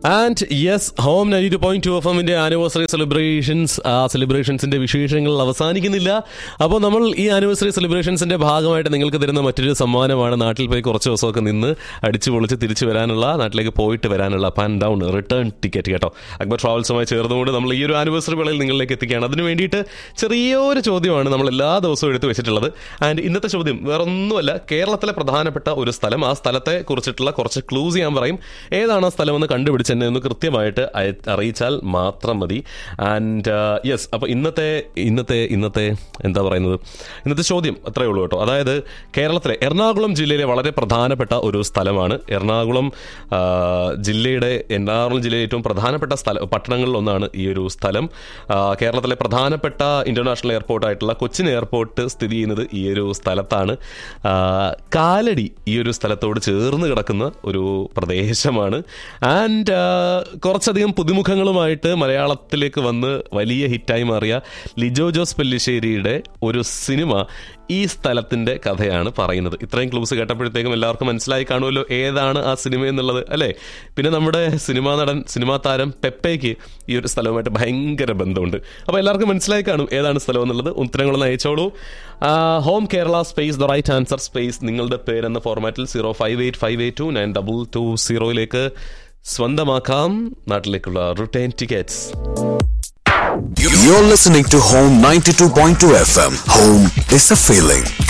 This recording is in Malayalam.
And yes home ninety two point two F എമ്മിന്റെ ആനിവേഴ്സറി സെലിബ്രേഷൻസ് ആ സെലിബ്രേഷൻസിന്റെ വിശേഷങ്ങൾ അവസാനിക്കുന്നില്ല അപ്പോൾ നമ്മൾ ഈ ആനിവേഴ്സറി സെലിബ്രേഷൻസിന്റെ ഭാഗമായിട്ട് നിങ്ങൾക്ക് തരുന്ന മറ്റൊരു സമ്മാനമാണ് നാട്ടിൽ പോയി കുറച്ച് ദിവസമൊക്കെ നിന്ന് അടിച്ചു പൊളിച്ച് തിരിച്ചു വരാനുള്ള നാട്ടിലേക്ക് പോയിട്ട് വരാനുള്ള up and down return ticket കേട്ടോ അക്ബർ ട്രാവൽസുമായി ചേർന്നുകൊണ്ട് നമ്മൾ ഈ ഒരു ആനിവേഴ്സറി വേളയിൽ നിങ്ങളിലേക്ക് എത്തിക്കുകയാണ് അതിന് വേണ്ടിയിട്ട് ചെറിയൊരു ചോദ്യമാണ് നമ്മൾ എല്ലാ ദിവസവും എടുത്തു വെച്ചിട്ടുള്ളത് ആൻഡ് ഇന്നത്തെ ചോദ്യം വേറൊന്നുമല്ല കേരളത്തിലെ പ്രധാനപ്പെട്ട ഒരു സ്ഥലം ആ സ്ഥലത്തെ കുറിച്ചിട്ടുള്ള കുറച്ച് ക്ലൂസ് ഞാൻ പറയും ഏതാണ് ആ സ്ഥലമെന്ന് കണ്ടുപിടിച്ച് എന്നെ ഒന്ന് കൃത്യമായിട്ട് അയ- അറിയിച്ചാൽ മാത്രം മതി ആൻഡ് യെസ് അപ്പോൾ ഇന്നത്തെ ഇന്നത്തെ ഇന്നത്തെ എന്താ പറയുന്നത് ഇന്നത്തെ ചോദ്യം അത്രയേ ഉള്ളൂ കേട്ടോ അതായത് കേരളത്തിലെ എറണാകുളം ജില്ലയിലെ വളരെ പ്രധാനപ്പെട്ട ഒരു സ്ഥലമാണ് എറണാകുളം ആ, ജില്ലയുടെ എറണാകുളം ജില്ലയിലെ ഏറ്റവും പ്രധാനപ്പെട്ട സ്ഥല പട്ടണങ്ങളിൽ ഒന്നാണ് ഈ ഒരു സ്ഥലം ആ, കേരളത്തിലെ പ്രധാനപ്പെട്ട ഇന്റർനാഷണൽ എയർപോർട്ടായിട്ടുള്ള കൊച്ചിൻ എയർപോർട്ട് സ്ഥിതി ചെയ്യുന്നത് ഈ ഒരു സ്ഥലത്താണ് ആ, കാലടി ഈ ഒരു സ്ഥലത്തോട് ചേർന്ന് കിടക്കുന്ന ഒരു പ്രദേശമാണ് ആൻഡ് കുറച്ചധികം പുതുമുഖങ്ങളുമായിട്ട് മലയാളത്തിലേക്ക് വന്ന് വലിയ ഹിറ്റായി മാറിയ ലിജോ ജോസ് പെല്ലിശ്ശേരിയുടെ ഒരു സിനിമ ഈ സ്ഥലത്തിന്റെ കഥയാണ് പറയുന്നത് ഇത്രയും ക്ലൂസ് കേട്ടപ്പോഴത്തേക്കും എല്ലാവർക്കും മനസ്സിലായി കാണുമല്ലോ ഏതാണ് ആ സിനിമ എന്നുള്ളത് അല്ലേ പിന്നെ നമ്മുടെ സിനിമാ നടൻ സിനിമാ താരം പെപ്പയ്ക്ക് ഈ ഒരു സ്ഥലവുമായിട്ട് ഭയങ്കര ബന്ധമുണ്ട് അപ്പോൾ എല്ലാവർക്കും മനസ്സിലായി കാണും ഏതാണ് സ്ഥലം എന്നുള്ളത് ഉത്തരങ്ങളൊന്ന് അയച്ചോളൂ home Kerala space the right answer space നിങ്ങളുടെ പേരെന്ന ഫോർമാറ്റിൽ zero five eight five eight two nine double two സീറോയിലേക്ക് സ്വന്തമാക്കാം നാട്ടിലേക്കുള്ള return tickets You're listening to Home 92.2 FM. Home is a feeling.